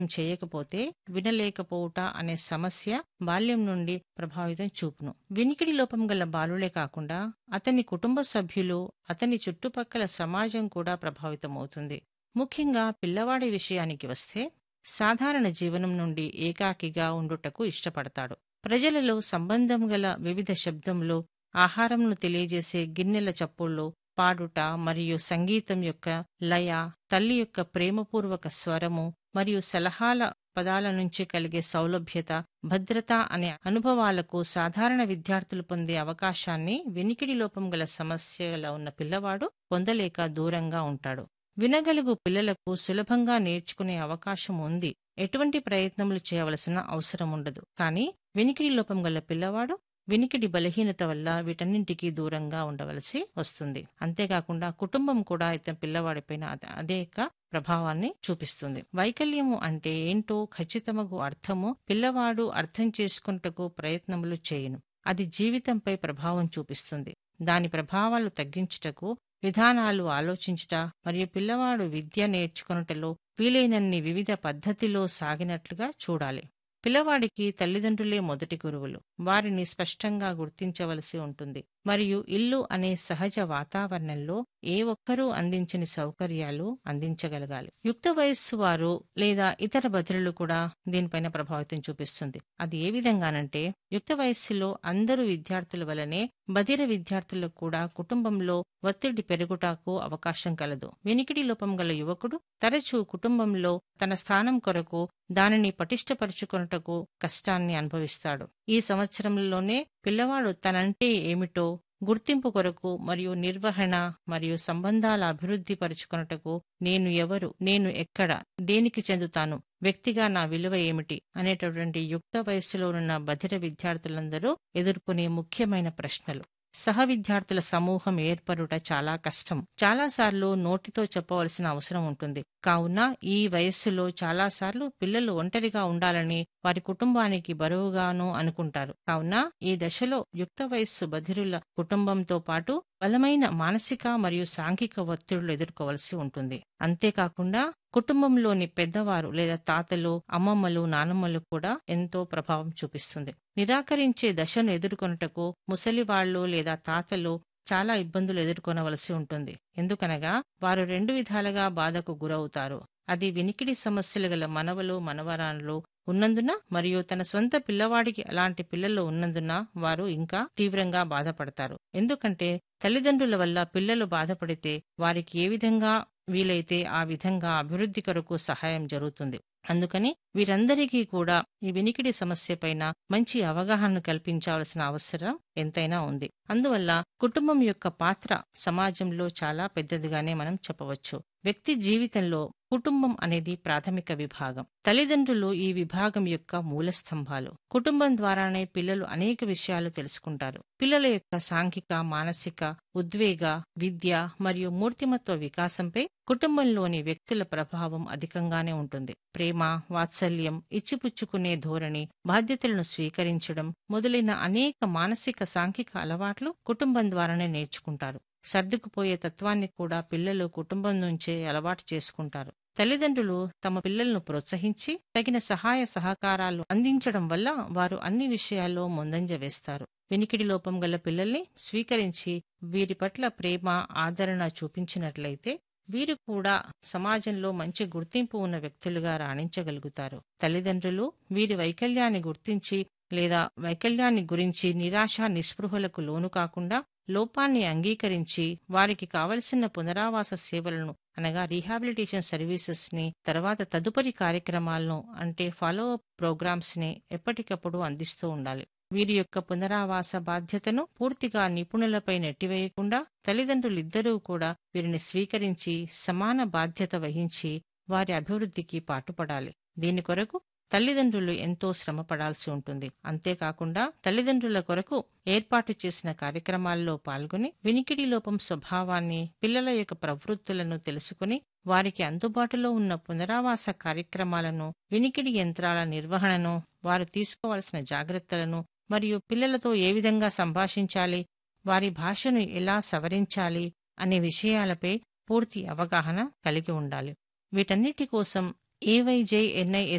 చేయకపోతే వినలేకపోవుట అనే సమస్య బాల్యం నుండి ప్రభావితం చూపును వినికిడి లోపం గల బాలులే కాకుండా అతని కుటుంబ సభ్యులు అతని చుట్టుపక్కల సమాజం కూడా ప్రభావితమవుతుంది ముఖ్యంగా పిల్లవాడి విషయానికి వస్తే సాధారణ జీవనం నుండి ఏకాకిగా ఉండుటకు ఇష్టపడతాడు ప్రజలలో సంబంధం గల వివిధ శబ్దములు ఆహారంను తెలియజేసే గిన్నెల చప్పుళ్ళు పాడుట మరియు సంగీతం యొక్క లయ తల్లి యొక్క ప్రేమపూర్వక స్వరము మరియు సలహాల పదాల నుంచి కలిగే సౌలభ్యత భద్రత అనే అనుభవాలకు సాధారణ విద్యార్థులు పొందే అవకాశాన్ని వినికిడి లోపం గల సమస్యల ఉన్న పిల్లవాడు పొందలేక దూరంగా ఉంటాడు వినగలుగు పిల్లలకు సులభంగా నేర్చుకునే అవకాశం ఉంది ఎటువంటి ప్రయత్నములు చేయవలసిన అవసరం ఉండదు కానీ వినికిడి లోపం గల పిల్లవాడు వినికిడి బలహీనత వల్ల వీటన్నింటికి దూరంగా ఉండవలసి వస్తుంది అంతేకాకుండా కుటుంబం కూడా ఇతని పిల్లవాడిపైన అద- అనేక ప్రభావాన్ని చూపిస్తుంది వైకల్యము అంటే ఏంటో ఖచ్చితమగు అర్థము పిల్లవాడు అర్థం చేసుకుంటకు ప్రయత్నములు చేయును అది జీవితంపై ప్రభావం చూపిస్తుంది దాని ప్రభావాలు తగ్గించుటకు విధానాలు ఆలోచించుట మరియు పిల్లవాడు విద్య నేర్చుకొనుటలో వీలైనన్ని వివిధ పద్ధతిలో సాగినట్లుగా చూడాలి పిల్లవాడికి తల్లిదండ్రులే మొదటి గురువులు వారిని స్పష్టంగా గుర్తించవలసి ఉంటుంది మరియు ఇల్లు అనే సహజ వాతావరణంలో ఏ ఒక్కరూ అందించని సౌకర్యాలు అందించగలగాలి యుక్త వయస్సు వారు లేదా ఇతర బదిలీలు కూడా దీనిపైన ప్రభావితం చూపిస్తుంది అది ఏ విధంగానంటే యుక్త వయస్సులో అందరూ విద్యార్థుల వలనే బదిర విద్యార్థులకు కూడా కుటుంబంలో ఒత్తిడి పెరుగుటకు అవకాశం కలదు వినికిడి లోపం గల యువకుడు తరచూ కుటుంబంలో తన స్థానం కొరకు దానిని పటిష్టపరుచుకొనుటకు కష్టాన్ని అనుభవిస్తాడు ఈ సంవత్సరంలోనే పిల్లవాడు తనంటే ఏమిటో గుర్తింపు కొరకు మరియు నిర్వహణ మరియు సంబంధాల అభివృద్ధి పరుచుకొనుటకు నేను ఎవరు నేను ఎక్కడ దేనికి చెందుతాను వ్యక్తిగా నా విలువ ఏమిటి అనేటటువంటి యుక్త వయస్సులో ఉన్న బధిర విద్యార్థులందరూ ఎదుర్కొనే ముఖ్యమైన ప్రశ్నలు సహ విద్యార్థుల సమూహం ఏర్పడుట చాలా కష్టం చాలాసార్లు నోటితో చెప్పవలసిన అవసరం ఉంటుంది కావున ఈ వయస్సులో చాలాసార్లు పిల్లలు ఒంటరిగా ఉండాలని వారి కుటుంబానికి బరువుగాను అనుకుంటారు కావున ఈ దశలో యుక్త వయస్సు బధిరుల కుటుంబంతో పాటు బలమైన మానసిక మరియు సాంఘిక ఒత్తిడులు ఎదుర్కోవలసి ఉంటుంది అంతేకాకుండా కుటుంబంలోని పెద్దవారు లేదా తాతలు అమ్మమ్మలు నానమ్మలు కూడా ఎంతో ప్రభావం చూపిస్తుంది నిరాకరించే దశను ఎదుర్కొనుటకు ముసలివాళ్లు లేదా తాతలు చాలా ఇబ్బందులు ఎదుర్కొనవలసి ఉంటుంది ఎందుకనగా వారు రెండు విధాలుగా బాధకు గురవుతారు అది వినికిడి సమస్యలు గల మనవలు మనవరాన్లు ఉన్నందున మరియు తన సొంత పిల్లవాడికి అలాంటి పిల్లలు ఉన్నందున వారు ఇంకా తీవ్రంగా బాధపడతారు ఎందుకంటే తల్లిదండ్రుల వల్ల పిల్లలు బాధపడితే వారికి ఏ విధంగా వీలైతే ఆ విధంగా అభివృద్ధి కొరకు సహాయం జరుగుతుంది అందుకని వీరందరికీ కూడా ఈ వినికిడి సమస్య పైన మంచి అవగాహన కల్పించాల్సిన అవసరం ఎంతైనా ఉంది అందువల్ల కుటుంబం యొక్క పాత్ర సమాజంలో చాలా పెద్దదిగానే మనం చెప్పవచ్చు వ్యక్తి జీవితంలో కుటుంబం అనేది ప్రాథమిక విభాగం తల్లిదండ్రులు ఈ విభాగం యొక్క మూల స్తంభాలు కుటుంబం ద్వారానే పిల్లలు అనేక విషయాలు తెలుసుకుంటారు పిల్లల యొక్క సాంఘిక మానసిక ఉద్వేగ విద్య మరియు మూర్తిమత్వ వికాసంపై కుటుంబంలోని వ్యక్తుల ప్రభావం అధికంగానే ఉంటుంది ప్రేమ వాత్సల్యం ఇచ్చిపుచ్చుకునే ధోరణి బాధ్యతలను స్వీకరించడం మొదలైన అనేక మానసిక సాంఘిక అలవాట్లు కుటుంబం ద్వారానే నేర్చుకుంటారు సర్దుకుపోయే తత్వాన్ని కూడా పిల్లలు కుటుంబం నుంచే అలవాటు చేసుకుంటారు తల్లిదండ్రులు తమ పిల్లలను ప్రోత్సహించి తగిన సహాయ సహకారాలు అందించడం వల్ల వారు అన్ని విషయాల్లో ముందంజ వేస్తారు వినికిడి లోపం గల పిల్లల్ని స్వీకరించి వీరి పట్ల ప్రేమ ఆదరణ చూపించినట్లయితే వీరు కూడా సమాజంలో మంచి గుర్తింపు ఉన్న వ్యక్తులుగా రాణించగలుగుతారు తల్లిదండ్రులు వీరి వైకల్యాన్ని గుర్తించి లేదా వైకల్యాన్ని గురించి నిరాశ నిస్పృహలకు లోను కాకుండా లోపాన్ని అంగీకరించి వారికి కావలసిన పునరావాస సేవలను అనగా రీహాబిలిటేషన్ సర్వీసెస్ ని తర్వాత తదుపరి కార్యక్రమాలను అంటే ఫాలో అప్ ప్రోగ్రామ్స్ ని ఎప్పటికప్పుడు అందిస్తూ ఉండాలి వీరి యొక్క పునరావాస బాధ్యతను పూర్తిగా నిపుణులపై నెట్టివేయకుండా తల్లిదండ్రులిద్దరూ కూడా వీరిని స్వీకరించి సమాన బాధ్యత వహించి వారి అభివృద్ధికి పాటుపడాలి దీని కొరకు తల్లిదండ్రులు ఎంతో శ్రమపడాల్సి ఉంటుంది అంతేకాకుండా తల్లిదండ్రుల కొరకు ఏర్పాటు చేసిన కార్యక్రమాల్లో పాల్గొని వినికిడి లోపం స్వభావాన్ని పిల్లల యొక్క ప్రవృత్తులను తెలుసుకుని వారికి అందుబాటులో ఉన్న పునరావాస కార్యక్రమాలను వినికిడి యంత్రాల నిర్వహణను వారు తీసుకోవాల్సిన జాగ్రత్తలను మరియు పిల్లలతో ఏ విధంగా సంభాషించాలి వారి భాషను ఎలా సవరించాలి అనే విషయాలపై పూర్తి అవగాహన కలిగి ఉండాలి వీటన్నిటి కోసం ఏవైజేఎన్ఐ